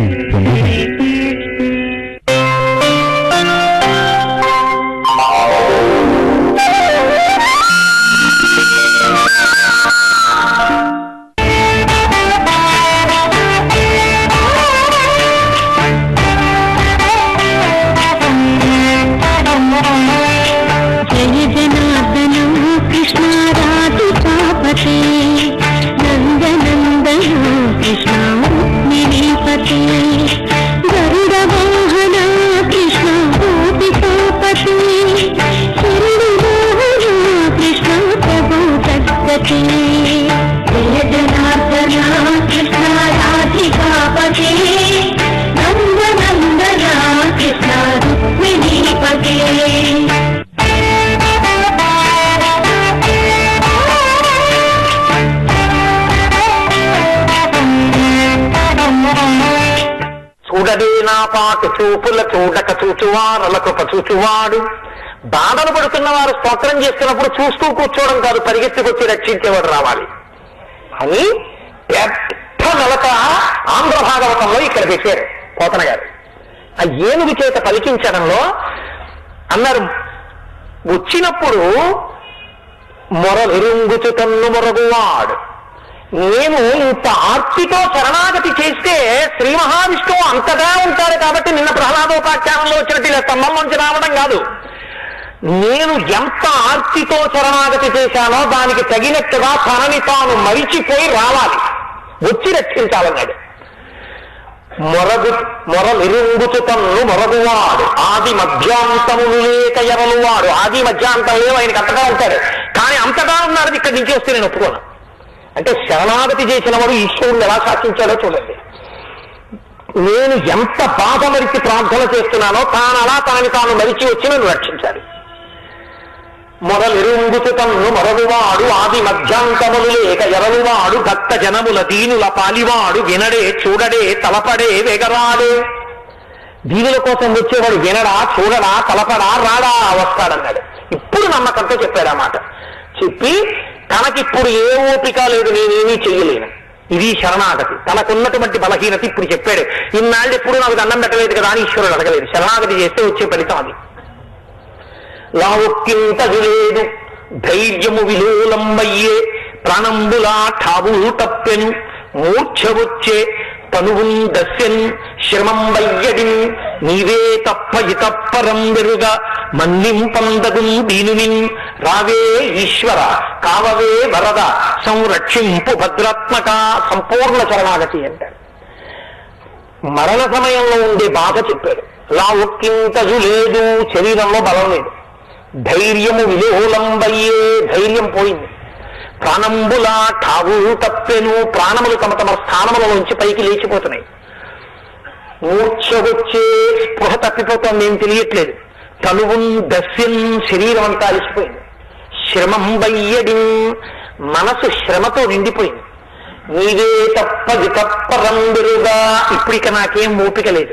పొందుతారు జయ జనార్దన కృష్ణ రాధికాపతే నందనందన కృష్ణ రుక్మిణీపతే గరుడ వాహన కృష్ణ గోపికాపతే శరణు మోహన కృష్ణ ప్రభు తస్కతే జయ జనార్దన కృష్ణ రాధికాపతే నందనందన కృష్ణ రుక్మిణీపతే చూడడే నా పాటు చూపుల చూడక చూచువారలకు చూచువాడు బాధలు పడుతున్న వారు స్తోత్రం చేస్తున్నప్పుడు చూస్తూ కూర్చోవడం కాదు పరిగెత్తుకొచ్చి రక్షించేవాడు రావాలి అని పెద్ద నలక ఆంధ్ర భాగవతంలో ఇక్కడ పెట్టారు పోతన గారు ఆ ఏనుగు చేత పలికించడంలో అన్నారు వచ్చినప్పుడు మొరవిరుంగుచు తన్ను మొరగువాడు నేను ఇంత ఆర్తితో శరణాగతి చేస్తే శ్రీ మహావిష్ణువు అంతగా ఉంటాడు కాబట్టి నిన్న ప్రహ్లాదోపాఖ్యానంలో వచ్చినట్టు ఇలా స్తంభంలోంచి రావడం కాదు నేను ఎంత ఆర్తితో శరణాగతి చేశానో దానికి తగినట్టుగా తనని తాను మరిచిపోయి రావాలి వచ్చి రక్షించాలన్నాడు మొరగు మొరలిరుంగుచు తన్ను మొరగువాడు ఆది మధ్యాంతములు లేక ఎరలువాడు ఆది మధ్యాంతం లేవు ఆయనకి అంతగా ఉంటాడు కానీ అంతగా ఉన్నాడు ఇక్కడి నుంచి వస్తే నేను ఒప్పుకోను అంటే శరణాగతి చేసిన వాడు ఈశ్వరుడు ఎలా శాసించాడో చూడండి నేను ఎంత బాధ మరిచి ప్రార్థన చేస్తున్నానో తాను అలా తాను తాను మరిచి వచ్చి నన్ను రక్షించాలి మొదలెరుంగుతు తన్ను మొరలువాడు ఆది మధ్యాంతములు లేక ఎరలువాడు భక్త జనముల దీనుల పాలివాడు వినడే చూడడే తలపడే వెగరాడే దీనుల కోసం వచ్చేవాడు వినడా చూడడా తలపడా రాడా వస్తాడన్నాడు ఇప్పుడు నమ్మకంతో చెప్పాడు ఆ మాట చెప్పి తనకిప్పుడు ఏ ఓపిక లేదు నేనేమీ చెయ్యలేను ఇది శరణాగతి తనకున్నటువంటి బలహీనత ఇప్పుడు చెప్పాడు ఇన్నాళ్ళు ఎప్పుడు నాకు దండం పెట్టలేదు కదా అని ఈశ్వరుడు అడగలేదు శరణాగతి చేస్తే వచ్చే ఫలితం అది లావుక్కింతది లేదు ధైర్యము విలోలంబయ్యే ప్రాణంబులా ఠావులు తప్పెను మూర్ఛ వచ్చే తనువున్ దస్యన్ శ్రమం వయ్యడిన్ నీవే తప్ప ఇతప్పరం వెరుగా మన్నింపందగున్ దీనునిన్ రావే ఈశ్వర కావవే వరద సంరక్షింపు భద్రాత్మక సంపూర్ణ శరణాగతి అంటారు మరణ సమయంలో ఉండే బాధ చెప్పాడు లా ఒక్కింతజు లేదు శరీరంలో బలం లేదు ధైర్యము విలోలంబయ్యే ధైర్యం పోయింది ప్రాణంబులా ఠావు తప్పెను ప్రాణములు తమ తమ స్థానములలోంచి పైకి లేచిపోతున్నాయి మూర్ఛ వచ్చే స్పృహ తప్పిపోతుంది ఏం తెలియట్లేదు తనువున్ దస్యం శరీరం అంతా అలిసిపోయింది శ్రమం వయ్యడి మనసు శ్రమతో నిండిపోయింది నీవే తప్ప వితప్పరం విరుగా ఇప్పుడిక నాకేం ఓపిక లేదు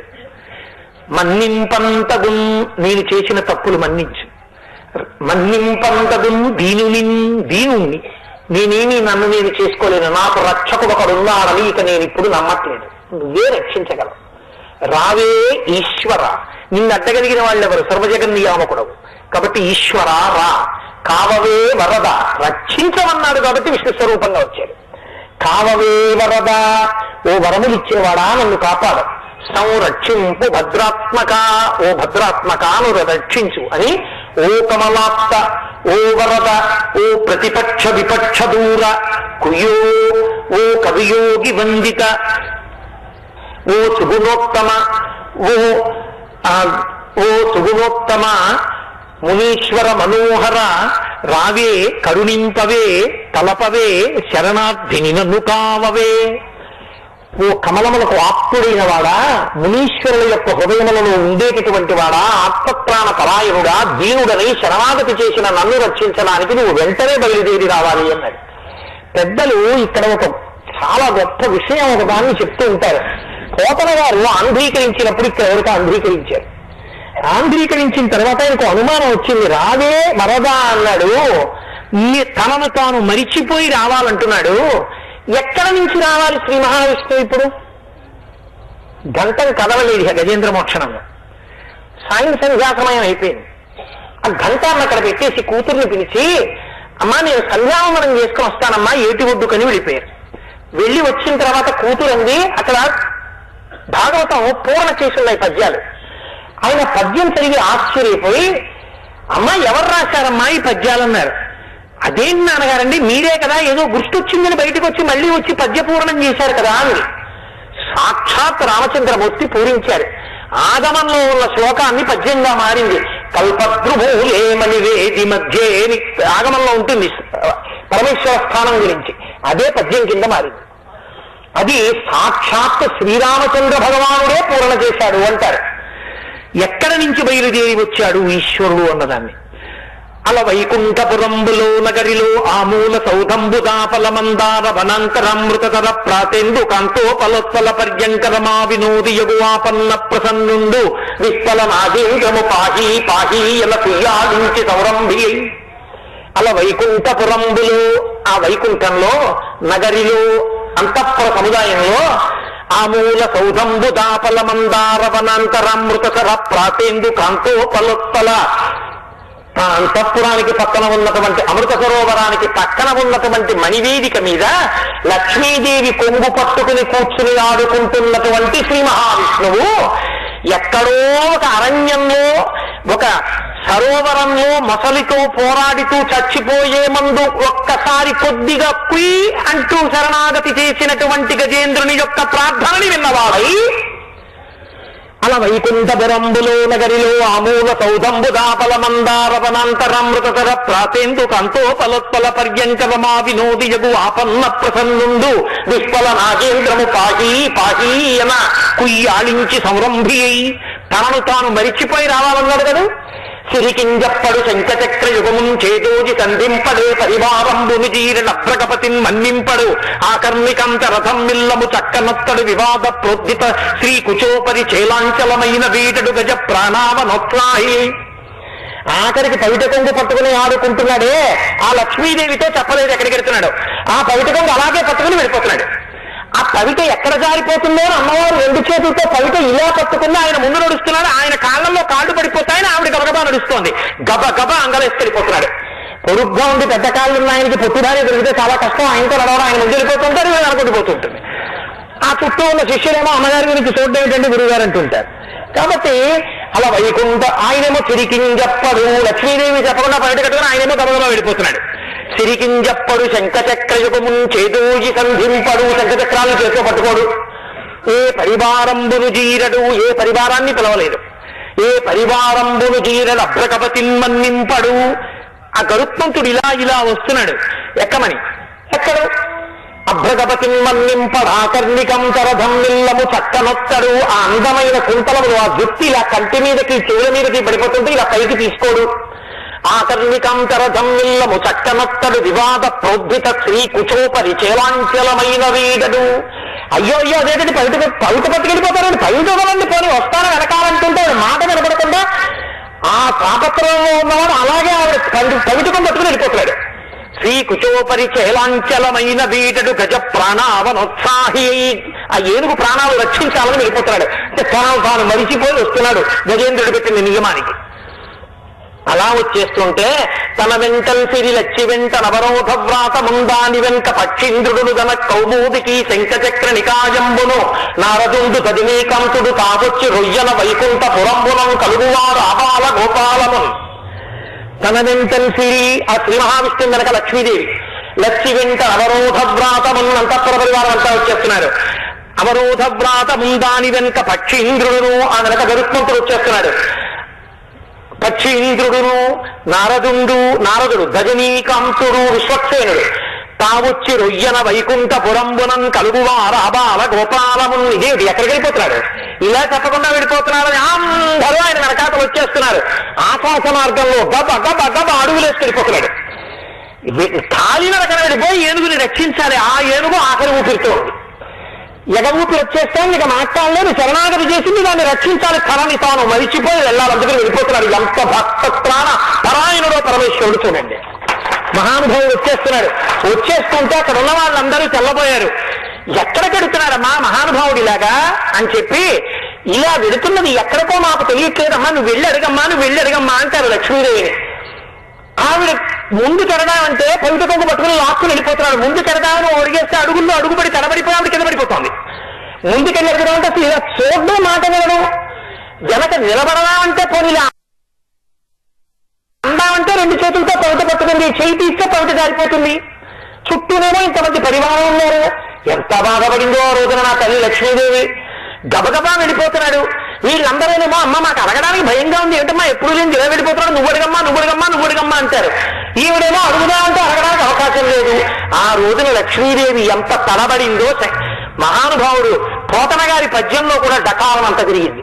మన్నింపంతగున్ నేను చేసిన తప్పులు మన్నించు మన్నింపంతగున్ దీనుని దీనుణ్ణి నేనేమీ నన్ను నేను చేసుకోలేను నాకు రక్షకుడు ఒకడు ఉన్నాడని ఇక నేను ఇప్పుడు నమ్మట్లేదు నువ్వే రక్షించగలవు రావే ఈశ్వర నిన్ను అడ్డగలిగిన వాళ్ళెవరు సర్వజగన్ నియామకుడవు కాబట్టి ఈశ్వర రా కావవే వరద రక్షించమన్నాడు కాబట్టి విష్ణు స్వరూపంగా వచ్చాడు కావవే వరద ఓ వరములు ఇచ్చేవాడా నన్ను కాపాడు సంరక్షింపు భద్రాత్మక ఓ భద్రాత్మక నువ్వు రక్షించు అని ఓ కమలాప్త ఓ వరద ఓ ప్రతిపక్ష విపక్ష దూర కుయో ఓ కవియోగి వందిత ఓ సుగుణోత్తమ ఓ ఆ, ఓ సుగుణోత్తమ మునీశ్వర మనోహర రావే కరుణింపవే తలపవే శరణార్థిని నన్ను కావవే ఓ కమలములకు ఆప్తుడైన వాడా మునీశ్వరుల యొక్క హృదయములలో ఉండేటటువంటి వాడా ఆత్మప్రాణ పరాయణుడా దీనుడని శరణాగతి చేసిన నన్ను రక్షించడానికి నువ్వు వెంటనే బయలుదేరి రావాలి అన్నాడు పెద్దలు ఇక్కడ ఒక చాలా గొప్ప విషయం ఒక దాన్ని చెప్తూ ఉంటారు పోతన గారు ఆంధ్రీకరించినప్పుడు ఇక్కడ ఎవరికి ఆంధ్రీకరించారు ఆంధ్రీకరించిన తర్వాత ఆయనకు అనుమానం వచ్చింది రావే మరదా అన్నాడు ఈ తనను తాను మరిచిపోయి రావాలంటున్నాడు ఎక్కడ నుంచి రావాలి శ్రీ మహావిష్ణువు ఇప్పుడు గంటం కదలలేదు ఆ గజేంద్ర మోక్షణంలో సాయం సంధ్యాసమయం అయిపోయింది ఆ ఘంటాన్ని అక్కడ పెట్టేసి కూతుర్ని పిలిచి అమ్మా నేను సంధ్యావందనం చేసుకుని వస్తానమ్మా ఏటి ఒడ్డుకని వెళ్ళిపోయారు వెళ్ళి వచ్చిన తర్వాత కూతురు అంది అక్కడ భాగవతం పూర్ణ చేసి ఉన్నాయి పద్యాలు ఆయన పద్యం చదివి ఆశ్చర్యపోయి అమ్మా ఎవరు రాశారమ్మా ఈ పద్యాలు అన్నారు అదేంటి నాన్నగారండి మీరే కదా ఏదో గుర్తొచ్చిందని బయటకు వచ్చి మళ్ళీ వచ్చి పద్యపూర్ణం చేశారు కదా అని సాక్షాత్ రామచంద్రమూర్తి పూరించారు ఆగమంలో ఉన్న శ్లోకాన్ని పద్యంగా మారింది కల్పద్రుభూలేమని వేది మధ్యే అని ఆగమంలో ఉంటుంది పరమేశ్వర స్థానం గురించి అదే పద్యం కింద మారింది అది సాక్షాత్ శ్రీరామచంద్ర భగవానుడే పూరణ చేశాడు అంటారు ఎక్కడ నుంచి బయలుదేరి వచ్చాడు ఈశ్వరుడు అన్నదాన్ని అల వైకుంఠపురంబులో నగరిలో ఆమూల సౌధంబుదాపల మందార వనాంతరామృతకర ప్రాతేందు కాంతోపలోత్పల పర్యంకరమా వినోది యగువాపన్న ప్రసన్నుండు విప్పల నాగేంద్రము పాహి పాహి ఎల కుయ్యాలించి సౌరంభి అలా వైకుంఠపురంబులో ఆ వైకుంఠంలో నగరిలో అంతఃపుర సముదాయంలో ఆమూల సౌధంబు దాపల మందార వనాంతరామృతకర ప్రాతేందు కాంతోపలోత్పల ఆ అంతఃపురానికి పక్కన ఉన్నటువంటి అమృత సరోవరానికి పక్కన ఉన్నటువంటి మణివేదిక మీద లక్ష్మీదేవి కొంగు పట్టుకుని కూర్చుని ఆడుకుంటున్నటువంటి శ్రీ మహావిష్ణువు ఎక్కడో ఒక అరణ్యంలో ఒక సరోవరంలో మొసలితో పోరాడుతూ చచ్చిపోయే ముందు ఒక్కసారి కొద్దిగా కుయ్ అంటూ శరణాగతి చేసినటువంటి గజేంద్రుని యొక్క ప్రార్థనని విన్నవాడై అల వైకుంఠపురంబులో నగరిలో ఆమూల సౌధంబు దాపల మందారవనాంతరామృతకర ప్రాతేందు కంతోపలోత్పల పర్యంకరమా వినోది యగు ఆపన్న ప్రసన్నుండు విష్పల నాగేంద్రము పాహి పాహి అన కుయ్యాళించి సంరంభి అయి తనను తాను మరిచిపోయి రావాలన్నాడు కదా సిరికింజప్పడు శంఖచక్ర యుగముం చేదోజి సంధింపడే పరివారంబుని జీరణ ప్రగపతిన్ మన్నింపడు ఆకర్మికంత రథం మిల్లము చక్కనొత్తడు వివాద ప్రోద్ధిత శ్రీ కుచోపరి చేలాంచలమైన వీటడు గజ ప్రాణావనొత్లాహి ఆఖరికి పవిట కొంగు పట్టుకుని ఆడుకుంటున్నాడే ఆ లక్ష్మీదేవితో చెప్పలేదు ఎక్కడికి వెళ్తున్నాడు ఆ పవిట కొంగు అలాగే పట్టుకుని వెళ్ళిపోతున్నాడు ఆ పవిట ఎక్కడ జారిపోతుందో అని అమ్మవారు రెండు చేతులతో పవిట ఇలా పట్టుకుని ఆయన ముందు నడుస్తున్నాడు ఆయన కాళ్ళల్లో కాళ్ళు పడిపోతాయని ఆవిడ గబగబా నడుస్తోంది గబ గబ అంగలేసి వెళ్ళిపోతున్నాడు పొరుగ్గా ఉండి పెద్ద కాళ్ళు ఉన్న ఆయనకి పొట్టిదారి దొరికితే చాలా కష్టం ఆయనతో నడవడం ఆయన ముందు వెళ్ళిపోతుంటారు వీళ్ళు అనుకుంటుపోతుంటుంది ఆ చుట్టూ ఉన్న శిష్యులేమో అమ్మగారి గురించి చూడడం ఏంటంటే గురువుగారు అంటుంటారు కాబట్టి అలా వైకుంఠ ఆయనేమో చిరికింజప్పడు లక్ష్మీదేవి చెప్పకుండా బయట కట్టుకుని ఆయనేమో గబగబా వెళ్ళిపోతున్నాడు సిరికింజప్పడు శంఖచక్రయుగమున్ చేదోజి సంధింపడు శంఖచక్రాలను చేతితో పట్టుకోడు ఏ పరివారంబును జీరడు ఏ పరివారాన్ని పిలవలేదు ఏ పరివారంబును జీరడు అభ్రకపతిన్ మన్నింపడు ఆ గరుత్మంతుడు ఇలా ఇలా వస్తున్నాడు ఎక్కమని ఎక్కడు అభ్రగపతి మన్నింపడాకర్ణికం తరధం నిల్లము చక్కనొత్తడు ఆ అందమైన కుంతలములు ఆ జుత్తి ఇలా కంటి మీదకి చెవుల మీదకి పడిపోతుంటే ఇలా పైకి తీసుకోడు ఆకర్ణికం తరధం నిల్లము చక్కనొత్తడు వివాద ప్రోద్ధిత శ్రీ కుచోపరి చేలాంచలమైన వీడడు అయ్యో అయ్యో అదేంటి పవిట పవిట పట్టుకెళ్ళిపోతారండి పవిట వదండి పోనీ వస్తాను వెనకాలంటుంటే ఆవిడ మాట వినపడకుండా ఆ తాపత్రంలో ఉన్నవాడు అలాగే ఆవిడ పవిటకం పట్టుకుని వెళ్ళిపోతున్నాడు శ్రీ కుచోపరి చేలాంచలమైన వీటడు గజ ప్రాణావనోత్సాహి ఆ ఏనుగు ప్రాణాలు రక్షించాలని వెళ్ళిపోతున్నాడు అంటే తాను తాను మరిచిపోయి వస్తున్నాడు గజేంద్రుడు పెట్టిన నియమానికి అలా వచ్చేస్తుంటే తన వెంటల్ సిరి లచ్చి వెంట నవరోధ వ్రాత ముందాని వెంక పక్షీంద్రుడు గన కౌమూదికి శంఖచక్ర నికాయంబును నారదుండు గదినీకాంతుడు తాగొచ్చి రొయ్యల వైకుంఠ పురంబులం కలుగువారు ఆబాల గోపాలము తన వెంటల్ సిరి ఆ శ్రీ మహావిష్ణువు వెనక లక్ష్మీదేవి లక్ష్మి వెంట అవరోధ వ్రాతమున్ అంతఃపుర పరివారం అంతా వచ్చేస్తున్నారు అవరోధ వ్రాతముందాని వెనుక పక్షీంద్రుడును ఆ వెనక గరుత్మంతుడు వచ్చేస్తున్నాడు పక్షీంద్రుడును నారదుండు నారదుడు గజనీకాంతుడు విశ్వక్సేనుడు తావొచ్చి రొయ్యన వైకుంఠ పురంబునం కలుగువార అబాల గోపాలమును ఇదేమిటి ఎక్కడికి వెళ్ళిపోతున్నాడు ఇలా చెప్పకుండా వెళ్ళిపోతున్నాడని అందరూ ఆయన వెనకాతలు వచ్చేస్తున్నారు ఆకాశ మార్గంలో గబ గబ గబ అడుగులేసి వెళ్ళిపోతున్నాడు ఖాళీ నడకన వెళ్ళిపోయి ఏనుగుని రక్షించాలి ఆ ఏనుగు ఆఖరి ఊపిరితో ఉంది ఎగ ఊపిరి వచ్చేస్తాను ఇక మాట్లాడలేదు శరణాగతి చేసింది దాన్ని రక్షించాలి తనని తాను మరిచిపోయి వెళ్ళాలి అందుకని వెళ్ళిపోతున్నాడు ఎంత భక్త ప్రాణ పరాయణుడో పరమేశ్వరుడు చూడండి మహానుభావుడు వచ్చేస్తున్నాడు వచ్చేస్తుంటే అక్కడ ఉన్న వాళ్ళందరూ తెల్లబోయారు ఎక్కడికి వెడుతున్నాడమ్మా మహానుభావుడిలాగా అని చెప్పి ఇలా వెడుతున్నది ఎక్కడికో మాకు తెలియట్లేదమ్మా నువ్వు వెళ్ళి అడగమ్మా నువ్వు వెళ్ళి అడగమ్మా అంటారు లక్ష్మీదేవిని ఆవిడ ముందు కెడదామంటే పవిత్ర కొంగు పట్టుకుని లాక్కుని వెళ్ళిపోతున్నాడు ముందు కెడదామని ఒడిగేస్తే అడుగుల్లో అడుగుపడి తడబడిపోయి ఆవిడ కింద పడిపోతుంది ముందుకెళ్ళి ఎడగదామంటే అసలు ఇలా చూడడం మాట వినడం జనక నిలబడదామంటే పోనీలా అందామంటే రెండు చేతులతో పవిట పట్టుకుంది చేయి తీస్తే పవిట జారిపోతుంది చుట్టూనేమో ఇంతమంది పరివారం ఉన్నారు ఎంత బాధపడిందో ఆ రోజున నా తల్లి లక్ష్మీదేవి గబగబా వెళ్ళిపోతున్నాడు వీళ్ళందరూనేమో అమ్మ మాకు అడగడానికి భయంగా ఉంది ఏంటమ్మా ఎప్పుడు లేని ఇలా వెళ్ళిపోతున్నాడు నువ్వు అడగమ్మా నువ్వు అడగమ్మా నువ్వు అడగమ్మా అంటారు ఈవిడేమో అడుగుదామంటే అడగడానికి అవకాశం లేదు ఆ రోజున లక్ష్మీదేవి ఎంత తడబడిందో శ- మహానుభావుడు పోతన గారి పద్యంలో కూడా డకాలం అంత తిరిగింది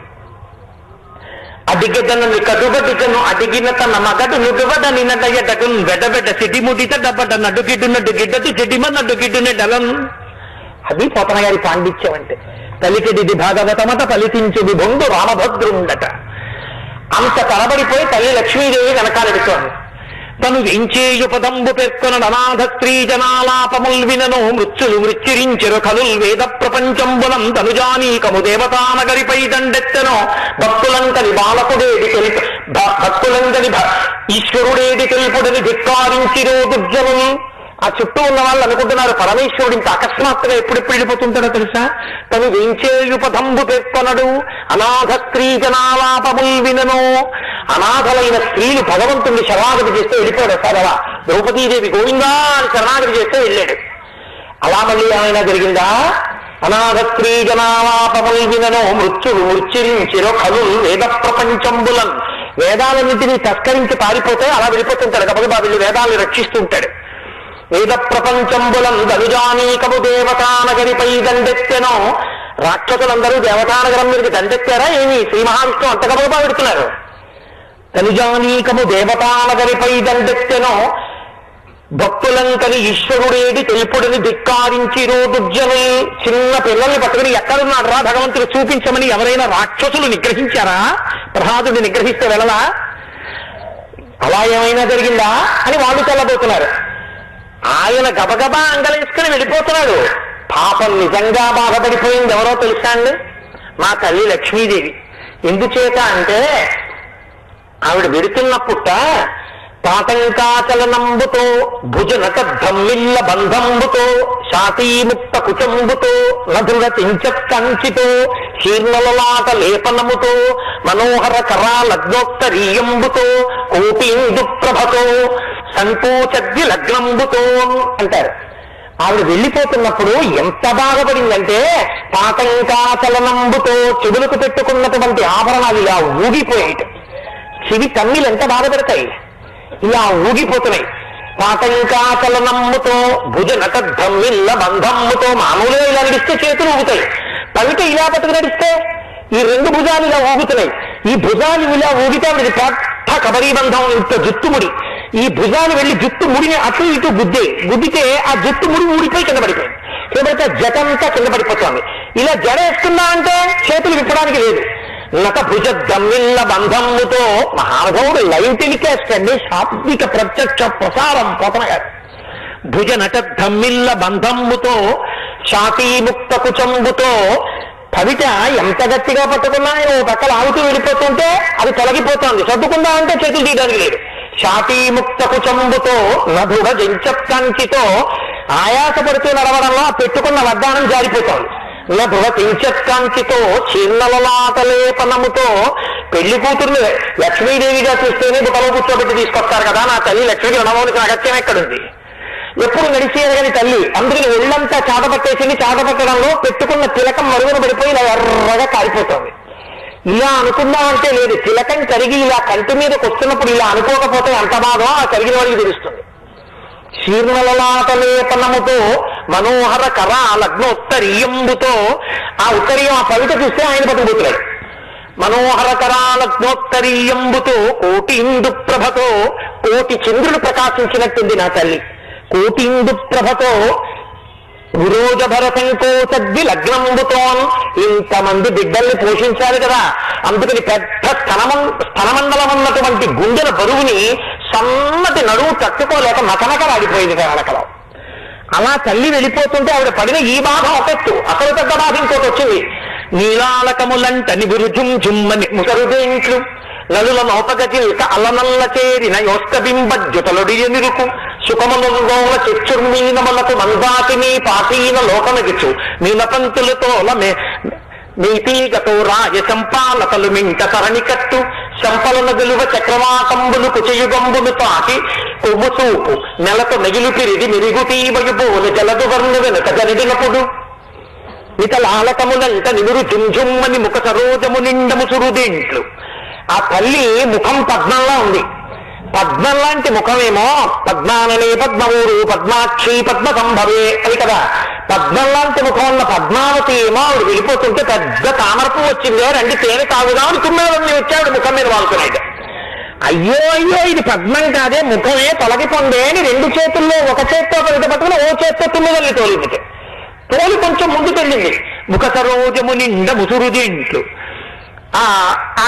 అడ్డిగడ్డను కదుబడ్డికను అడ్డిగిన తన మగడు నుడుబడ్డ నిన్నట ఎడ్డకు బెడ్డబెడ్డ సిటి ముడిత డబ్బడ్డ నడ్డు గిడ్డున్నట్టు గిడ్డదు చెడ్డిమ నడ్డు గిడ్డునే డలం అది పోతన గారి పాండిత్యం అంటే తల్లికెడిది భాగవతమత ఫలితించుది బొండు రామభద్రుండట అంత తలబడిపోయి తల్లి లక్ష్మీదేవి వెనకాలెడుతోంది తను వించేయు పదంబు పేర్కొన అనాథ స్త్రీ జనాలాపముల్ వినను మృత్యులు మృత్యురించెరు కలుల్ వేద ప్రపంచంబులం తనుజానీకము దేవతానగరిపై దండెత్తెనో భక్తులంకని బాలకుడేది తెలుపు భ- భక్తులంకని భ- ఈశ్వరుడేది తెలుపుడని ధిక్కారించిరో దుర్జనులు ఆ చుట్టూ ఉన్న వాళ్ళు అనుకుంటున్నారు పరమేశ్వరుడు ఇంత అకస్మాత్తుగా ఎప్పుడెప్పుడు వెళ్ళిపోతుంటాడో తెలుసా తను వెంచేయు పదంబు పేర్కొనడు అనాథ స్త్రీ జనాలాపముల్ వినను అనాథలైన స్త్రీలు భగవంతుణ్ణి శరణాగతి చేస్తే వెళ్ళిపోయాడు సార్ అలా ద్రౌపదీదేవి గోవిందా అని శరణాగతి చేస్తే వెళ్ళాడు అలా మళ్ళీ ఏమైనా జరిగిందా అనాథ స్త్రీ జనాలాపముల్ వినను మృత్యులు మృత్యురించిరో కలు వేద ప్రపంచంబులన్ వేదాలన్నింటినీ తస్కరించి పారిపోతే అలా వెళ్ళిపోతుంటాడు గబగబా వెళ్ళి వేదాలను రక్షిస్తుంటాడు వేద ప్రపంచంబులం దనుజానీకము దేవతానగరిపై దండెత్తెనో రాక్షసులందరూ దేవతానగరం మీదకి దండెత్తారా ఏమి శ్రీ మహావిష్ణువు అంత గబగబా పెడుతున్నారు తనుజానీకము దేవతానగరిపై దండెత్తెనో భక్తులంకని ఈశ్వరుడేది తెలుపుడని ధిక్కారించి దుర్జనులు చిన్న పిల్లల్ని పట్టుకుని ఎక్కడున్నాడు రా భగవంతుడు చూపించమని ఎవరైనా రాక్షసులు నిగ్రహించారా ప్రహ్లాదుని నిగ్రహిస్తే వెళ్ళలా అలా ఏమైనా జరిగిందా అని వాళ్ళు తెల్లబోతున్నారు ఆయన గబగబా అంగలేసుకుని వెళ్ళిపోతున్నాడు పాపం నిజంగా బాధపడిపోయింది ఎవరో తెలుసా అండి మా తల్లి లక్ష్మీదేవి ఎందుచేత అంటే ఆవిడ వెడుతున్న పుట్ట తాటంకాచలనంబుతో భుజనక ధమ్మిల్ల బంధంబుతో శాతీముక్త కుచంబుతో నధుర చించత్కంచితో శీర్ణలలాట లేపనముతో మనోహర కరాలగ్నోత్తరీయంబుతో కోటీందు ప్రభతో సంకోచద్ది లగ్నంబుతో అంటారు ఆవిడ వెళ్ళిపోతున్నప్పుడు ఎంత బాధపడిందంటే పాటంకాచలనంబుతో చెవులకు పెట్టుకున్నటువంటి ఆభరణాలు ఇలా ఊగిపోయేట చెవి కన్నీలు ఎంత బాధపడతాయి ఇలా ఊగిపోతున్నాయి పాటంకాచలనమ్ముతో భుజనక ధమ్మిల్ల బంధమ్ముతో మామూలుగా ఇలా నడిస్తే చేతులు ఊగుతాయి పవిట ఇలా పట్టుకు నడిస్తే ఈ రెండు భుజాలు ఇలా ఊగుతున్నాయి ఈ భుజాలు ఇలా ఊగితే ఆవిడది పెద్ద కబరీ బంధం ఇంత జుట్టుముడి ఈ భుజాలు వెళ్లి జుట్టు ముడిని అటు ఇటు గుద్దే గుద్దితే ఆ జుట్టు ముడి ఊడిపోయి కింద పడిపోయింది కింద పడితే జటంతా కింద పడిపోతుంది ఇలా జడ వేసుకున్నా అంటే చేతులు విప్పడానికి లేదు నట భుజ దమ్మిల్ల బంధముతో మహానుభావుడు లైవ్ టెలికాస్ట్ అండి శాబ్దిక ప్రత్యక్ష ప్రసారం పోతన గారు భుజ నట ధమ్మిల్ల బంధమ్ముతో శాతీముక్త కుచంబుతో కవిత ఎంత గట్టిగా పట్టుకున్నా ఆయన ఓ పక్కన ఆగుతూ వెళ్ళిపోతుంటే అది తొలగిపోతోంది సర్దుకుందా అంటే చేతులు తీయడానికి లేదు శాతీముక్త కుచంబుతో నధుడ జంచత్కంచితో ఆయాసపడుతూ నడవడంలో ఆ పెట్టుకున్న వడ్డానం జారిపోతోంది నధుడ కించత్కాంతితో చిన్నలలాటలేపనముతో పెళ్లి కూతుర్ని లక్ష్మీదేవిగా చూస్తేనే బుటలో కూర్చోబెట్టి తీసుకొస్తారు కదా నా తల్లి లక్ష్మికి రుణమౌనికి అగత్యం ఎక్కడుంది ఎప్పుడు నడిచి ఎరగని తల్లి అందుకని ఒళ్ళంతా చాటపట్టేసింది చాటపట్టడంలో పెట్టుకున్న తిలకం మరుగున పడిపోయి ఇలా ఎర్రగా కారిపోతుంది ఇలా అనుకుందామంటే లేదు తిలకం కరిగి ఇలా కంటి మీదకి వస్తున్నప్పుడు ఇలా అనుకోకపోతే ఎంత బాధో ఆ కరిగిన వాడికి తెలుస్తుంది శీర్ణలలాటలేపనముతో మనోహర కర లగ్నోత్తరీయంబుతో ఆ ఉత్తరీయం ఆ పవిట చూస్తే ఆయన పట్టుకుపోతున్నాడు మనోహర కరాలగ్నోత్తరీయంబుతో కోటి ఇందు ప్రభతో కోటి చంద్రులు ప్రకాశించినట్టుంది నా తల్లి కోటి ఇందు ప్రభతో విరోజ భరతంకోచద్ది లగ్నంబుతోన్ ఇంతమంది బిడ్డల్ని పోషించాలి కదా అందుకని పెద్ద స్థనమం స్థనమండలం ఉన్నటువంటి గుండెల బరువుని సన్నటి నడువు తట్టుకోలేక మకనకలాడిపోయింది కనకలో అలా తల్లి వెళ్ళిపోతుంటే ఆవిడ పడిన ఈ బాధ ఒకెత్తు అసలు పెద్ద బాధ ఇంకోటి వచ్చింది నీలాలకములంట నిబురు జుమ్ జుమ్మని ముసరుదేంట్లు నలుల నౌపగజిల్క అల్లనల్ల చేరిన యోస్తబింబజ్యుతలుడి ఎనురుకు సుఖముల చిచ్చుర్మీనములకు మందాతిని పాసీన లోకమగిచు నీలపంతులతో మే నీతీగతో రాయ సంపాలతలు మింట సరణి కట్టు శంపలను గెలువ చక్రవాకంబులు కుచయుగంబులు తాకి కొమ్ముసూపు నెలకు నెగిలు పిరిది మెరుగు తీవయుబోలు జలదు వర్ణ వెనుక జరిగినప్పుడు ఇతలాలకములంట నిమురు జుంజుమ్మని ముఖ సరోజము నిండము సురుదేంట్లు ఆ తల్లి ముఖం పద్మంలా ఉంది పద్మం లాంటి ముఖమేమో పద్మాననే పద్మవూరు పద్మాక్షి పద్మ సంభవే అని కదా పద్మం లాంటి ముఖం ఉన్న పద్మావతి ఏమో ఆవిడ వెళ్ళిపోతుంటే పెద్ద తామరపు వచ్చిందే రండి తేనె తాగుదాం అని తుమ్మెదల్ని వచ్చాడు ముఖం మీద వాడుతున్నాడు అయ్యో అయ్యో ఇది పద్మం కాదే ముఖమే తొలగిపోందే అని రెండు చేతుల్లో ఒక చేత్తో పెద్ద పట్టుకుని ఓ చేత్తో తుమ్మెదల్ని తోలింది తోలి కొంచెం ముందుకు వెళ్ళింది ముఖ సరోజము నిండ ముసురుదింట్లు ఆ ఆ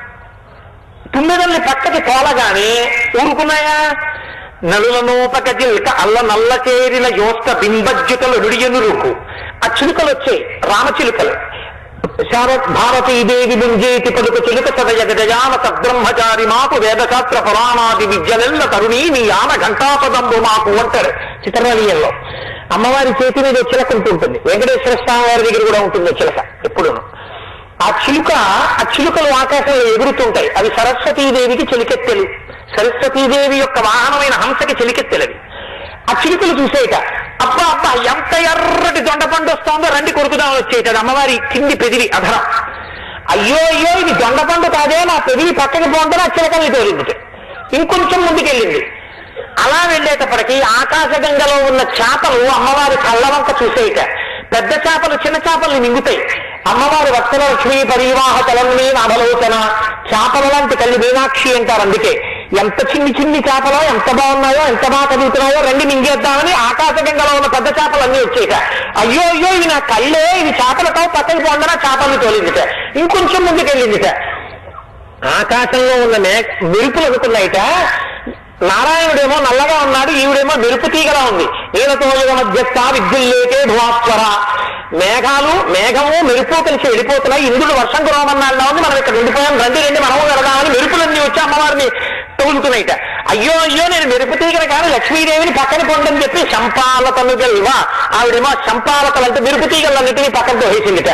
తుమ్మెదల్ని పక్కకి తోలగానే ఊరుకున్నాయా నలులనోపక జిల్క అల్ల నల్ల చేరిన యోస్త బింబజ్యుతలు నుడియనురుకు ఆ చిలుకలు వచ్చాయి రామచిలుకలు శారద్ భారతీదేవి ముంజేతి పలుకు చిలుక సదయ గజయాన సద్బ్రహ్మచారి మాకు వేదశాస్త్ర పురాణాది విద్యలెల్ల తరుణీ నీ ఆన ఘంటాపదంబు మాకు అంటారు చిత్రనీయంలో అమ్మవారి చేతి మీద చిలక ఉంటుంటుంది వెంకటేశ్వర స్వామి వారి దగ్గర కూడా ఉంటుంది చిలక ఎప్పుడూను ఆ చిలుక ఆ చిలుకలు ఆకాశంలో ఎగురుతుంటాయి అవి సరస్వతీదేవికి చెలికెత్తెలు సరస్వతీదేవి యొక్క వాహనమైన హంసకి చెలికెత్తెలవి ఆ చిలుకలు చూసేట అబ్బా అబ్బా ఎంత ఎర్రటి దొండపండు వస్తోందో రండి కొరుకుదామని వచ్చేట అమ్మవారి కింది పెదివి అధరం అయ్యో అయ్యో ఇది దొండపండు కాదే నా పెదివి పక్కకి పోంటే ఆ చిలకల్ని తోలింది ఇంకొంచెం ముందుకెళ్ళింది అలా వెళ్ళేటప్పటికి ఆకాశగంగలో ఉన్న చేపలు అమ్మవారి కళ్ళ వంక చూసేయట పెద్ద చేపలు చిన్న చేపల్ని మింగుతాయి అమ్మవారి వత్సల లక్ష్మీ పరివాహ తలమ్ని నాభలోచన చేపల లాంటి తల్లి మీనాక్షి అంటారు అందుకే ఎంత చిన్ని చిన్ని చేపలో ఎంత బాగున్నాయో ఎంత బాగా కదుగుతున్నాయో రెండు మింగేద్దామని ఆకాశగంగలో ఉన్న పెద్ద చేపలు అన్ని వచ్చేట అయ్యో అయ్యో ఇవి నా కళ్ళే ఇవి చేపలతో పక్కకి పోండన చేపల్ని తోలిందిట ఇంకొంచెం ముందుకెళ్ళిందిట ఆకాశంలో ఉన్న మే మెరుపులు అనుకున్నాయిట నారాయణుడేమో నల్లగా ఉన్నాడు ఈవిడేమో మెరుపు తీగలా ఉంది నీలతో యుగ మధ్యస్థ విద్యుల్లేకే భువాస్వర మేఘాలు మేఘము మెరుపు కలిసి వెళ్ళిపోతున్నాయి ఇంద్రుడు వర్షం కురవమన్నాడులా ఉంది మనం ఇక్కడ ఉండిపోయాం రండి రండి మనము వెళదామని మెరుపులన్నీ వచ్చి అమ్మవారిని తగులుతున్నాయిట అయ్యో అయ్యో నేను మెరుపు తీగన కానీ లక్ష్మీదేవిని పక్కన పొందని చెప్పి శంపాలతను గల్వా ఆవిడేమో శంపాలతలు అంటే మెరుపు తీగలన్నిటినీ పక్కన తోసేసిందిట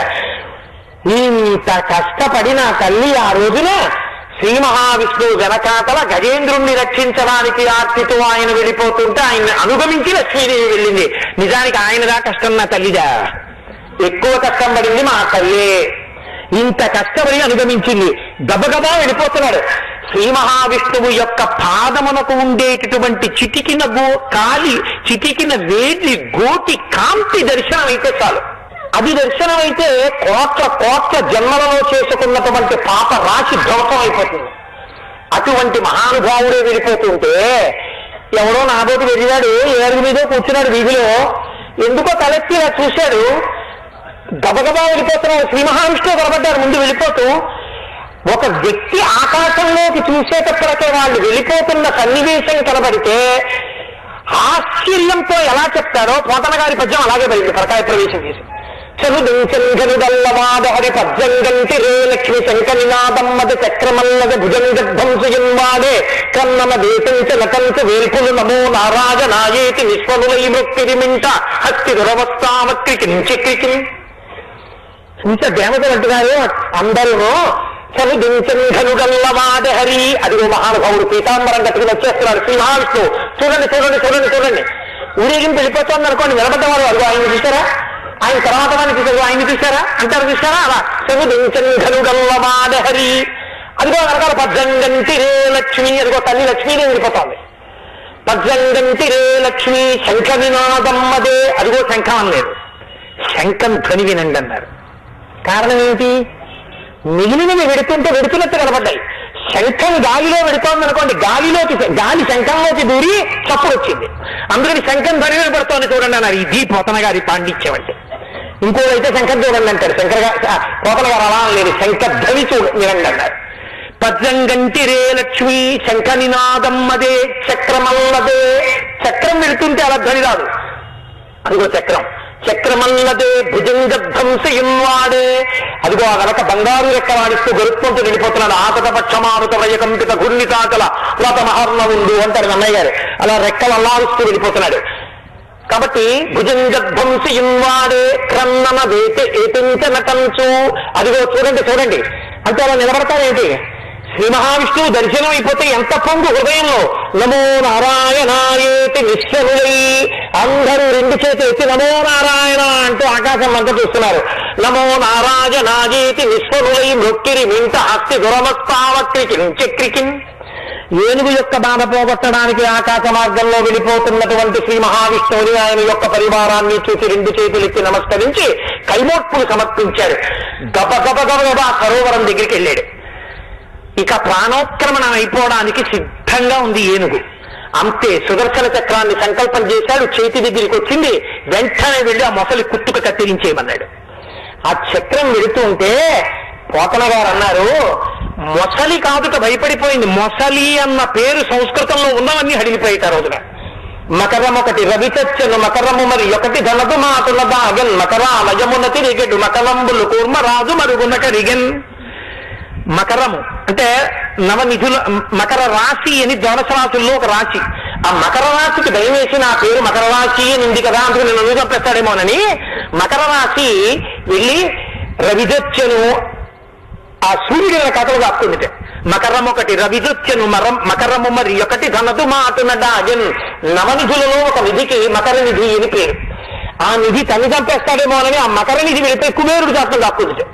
ఇంత కష్టపడిన తల్లి ఆ రోజున శ్రీ మహావిష్ణువు వెనకాతల గజేంద్రుణ్ణి రక్షించడానికి ఆర్తితో ఆయన వెళ్ళిపోతుంటే ఆయన్ని అనుగమించి లక్ష్మీదేవి వెళ్ళింది నిజానికి ఆయనదా కష్టం నా తల్లిదా ఎక్కువ కష్టం పడింది మా తల్లి ఇంత కష్టపడి అనుగమించింది గబగబా వెళ్ళిపోతున్నాడు శ్రీ మహావిష్ణువు యొక్క పాదమునకు ఉండేటటువంటి చిటికిన గో కాలి చిటికిన వేడి గోటి కాంతి దర్శనం అయితే చాలు అది దర్శనం అయితే కోట్ల కోట్ల జన్మలలో చేసుకున్నటువంటి పాప రాశి ధ్వంసం అయిపోతుంది అటువంటి మహానుభావుడే వెళ్ళిపోతుంటే ఎవడో నాబోటి వెళ్ళినాడు ఏడుగు మీద కూర్చున్నాడు వీధిలో ఎందుకో తలెత్తి ఇలా చూశాడు గబగబా వెళ్ళిపోతున్నాడు శ్రీ మహావిష్ణువు కనబడ్డారు ముందు వెళ్ళిపోతూ ఒక వ్యక్తి ఆకాశంలోకి చూసేటప్పటికే వాళ్ళు వెళ్ళిపోతున్న సన్నివేశం కనబడితే ఆశ్చర్యంతో ఎలా చెప్తారో పోతన గారి పద్యం అలాగే వెళ్ళింది పరకాయ ప్రవేశం చేసి చదుదించంగనుదల్లవాద హరి పద్యంగంటి రే లక్ష్మి శంక నినాదమ్మద చక్రమల్లద భుజంగధ్వంసుయం వాడే కన్నమ దేశంచ నకంచ వేల్పులు నమో నారాజనాయేతి విశ్వములై మృక్తిరిమింట హస్తి దురవస్థామక్రికించక్రికిం ఇంత దేవతలు అంటున్నారు అందరూ చదుదించంగనుడల్లవాడ హరి అదిగో మహానుభావుడు పీతాంబరం కట్టుకుని వచ్చేస్తున్నాడు శ్రీ మహావిష్ణువు చూడండి చూడండి చూడండి చూడండి ఊరేగింపు వెళ్ళిపోతుంది అనుకోండి నిలబడ్డవారు అదిగో ఆయన చూసారా ఆయన తర్వాత వాడిని చూసారు ఆయన చూసారా అంటారు చూసారా అలా చదుదించంగనుడల్లవాడ హరి అదిగో వెనకాల పద్యంగంటి రే లక్ష్మి అదిగో తల్లి లక్ష్మీదేవి వెళ్ళిపోతోంది పద్యంగంటి రే లక్ష్మి శంఖ వినాదమ్మదే అదిగో శంఖం అనలేదు శంఖం ధ్వని వినండి అన్నారు కారణం ఏమిటి మిగిలినవి వెడుతుంటే వెడుతున్నట్టు కనబడ్డాయి శంఖం గాలిలో వెడుతోంది అనుకోండి గాలిలోకి గాలి శంఖంలోకి దూరి చప్పుడు వచ్చింది అందుకని శంఖం ధ్వని వినపడుతోంది చూడండి అన్నారు ఇది పోతన గారి పాండిత్యం అంటే ఇంకోడైతే శంఖం చూడండి అంటారు శంకర గారు పోతన గారు అలా లేదు శంఖ ధ్వని చూడ వినండి అన్నారు పద్యంగంటి రే లక్ష్మి శంఖ నినాదమ్మదే చక్రమల్లదే చక్రం వెళుతుంటే అలా ధ్వని రాదు అదిగో చక్రం చక్రమన్నదే భుజంగధ్వంసయున్వాడే అదిగో ఆ వెనక బంగారు రెక్క వాడిస్తూ గరుత్మంతో వెళ్ళిపోతున్నాడు ఆతక పక్షమారుత రయకంపిత ఘుర్ణితాకల వ్రత మహర్ణవుండు అంటారు అన్నయ్య గారు అలా రెక్కలు అల్లారుస్తూ వెళ్ళిపోతున్నాడు కాబట్టి భుజంగధ్వంసయున్వాడే క్రన్నన వేతే ఏతించ నటంచు అదిగో చూడండి చూడండి అంటే అలా నిలబడతారేంటి శ్రీ మహావిష్ణువు దర్శనం అయిపోతే ఎంత పొంగు హృదయంలో నమో నారాయణాయేతి నిశ్చలులై అందరూ రెండు చేతులు ఎత్తి నమో నారాయణ అంటూ ఆకాశం అంతా చూస్తున్నారు నమో నారాయణాయేతి నిశ్వలులై మృక్కిరి మింట హస్తి దురమస్తావక్రికిన్ చక్రికిన్ ఏనుగు యొక్క బాధ పోగొట్టడానికి ఆకాశ మార్గంలో వెళ్ళిపోతున్నటువంటి శ్రీ మహావిష్ణువుని ఆయన యొక్క పరివారాన్ని చూసి రెండు చేతులెత్తి నమస్కరించి కైమోట్పులు సమర్పించాడు గబ గబ గబ గబ ఆ సరోవరం దగ్గరికి వెళ్ళాడు ఇక ప్రాణోత్క్రమణం అయిపోవడానికి సిద్ధంగా ఉంది ఏనుగు అంతే సుదర్శన చక్రాన్ని సంకల్పం చేశాడు చేతి దగ్గరికి వచ్చింది వెంటనే వెళ్ళి ఆ మొసలి కుట్టుక కత్తిరించేయమన్నాడు ఆ చక్రం వెళుతూ ఉంటే పోతన గారు అన్నారు మొసలి కాదుట భయపడిపోయింది మొసలి అన్న పేరు సంస్కృతంలో ఉన్నవన్నీ హడిలిపోయేట రోజున మకరం ఒకటి రవితచ్చను మకరము మరి ఒకటి ధనదు మాతులదా అగన్ మకరా లయమునతి రిగెడు మకరంబులు కూర్మ రాజు మరుగునక రిగన్ మకరము అంటే నవనిధుల మకర రాశి అని ద్వాదశ రాశుల్లో ఒక రాశి ఆ మకర రాశికి భయం వేసి నా పేరు మకర రాశి అని ఉంది కదా అందుకు నేను నువ్వు చంపేస్తాడేమోనని మకర రాశి వెళ్ళి రవిదొచ్చను ఆ సూర్యుడి కథలు కాకుండితే మకరం ఒకటి రవిదృత్యను మరం మకరము మరి ఒకటి ధనదు మాటునడా అజన్ నవనిధులలో ఒక నిధికి మకర నిధి అని పేరు ఆ నిధి తల్లి చంపేస్తాడేమో అని ఆ మకర నిధి వెళితే కుబేరుడు శాస్త్రం కాకుండితే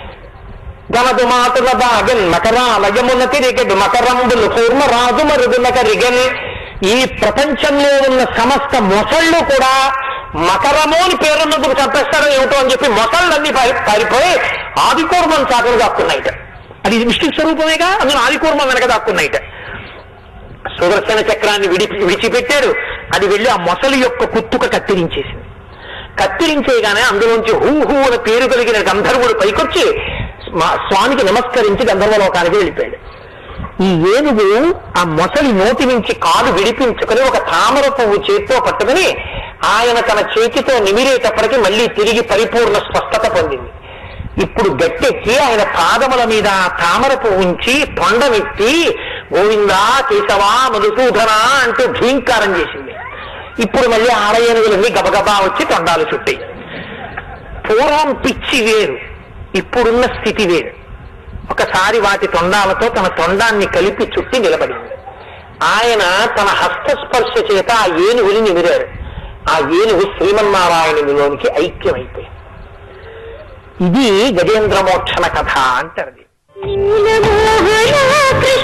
ధనదు మాటుల బాగన్ మకరా లయమున తిరిగడు మకరంబులు కూర్మ రాజు మరుగునక రిగన్ ఈ ప్రపంచంలో ఉన్న సమస్త మొసళ్ళు కూడా మకరము అని పేరున్నందుకు చంపేస్తారో ఏమిటో అని చెప్పి మొసళ్ళన్నీ పారి- పారిపోయి ఆదికూర్మం చాటలు దాక్కున్నాయిట అది విష్ణు స్వరూపమేగా అందులో ఆదికూర్మం వెనక దాక్కున్నాయిట సుదర్శన చక్రాన్ని విడి విడిచిపెట్టాడు అది వెళ్ళి ఆ మొసలి యొక్క కుత్తుక కత్తిరించేసింది కత్తిరించేయగానే అందులోంచి హూ హూ అని పేరు కలిగిన గంధర్వుడు పైకొచ్చి మా- స్వామికి నమస్కరించి గంధర్వలోకానికి వెళ్ళిపోయాడు ఈ ఏనుగు ఆ మొసలి నోటి నుంచి కాలు విడిపించుకొని ఒక తామర పువ్వు చేత్తో పట్టుకుని ఆయన తన చేతితో నిమిరేటప్పటికి మళ్ళీ తిరిగి పరిపూర్ణ స్పష్టత పొందింది ఇప్పుడు గట్టెక్కి ఆయన పాదముల మీద ఆ తామర పువ్వు ఉంచి తొండమెత్తి గోవిందా కేశవా మధుసూధన అంటూ ఢీంకారం చేసింది ఇప్పుడు మళ్ళీ ఆడ ఏనుగులన్నీ గబగబా వచ్చి తొండాలు చుట్టాయి పూర్వం పిచ్చి వేరు ఇప్పుడున్న స్థితి వేరు ఒకసారి వాటి తొండాలతో తన తొండాన్ని కలిపి చుట్టి నిలబడింది ఆయన తన హస్తస్పర్శ చేత ఆ ఏనుగుని నిమిరారు ఆ ఏనుగు శ్రీమన్నారాయణునిలోనికి ఐక్యమైపోయింది ఇది గజేంద్ర మోక్షణ కథ అంటారు నీలమోహన కృష్ణ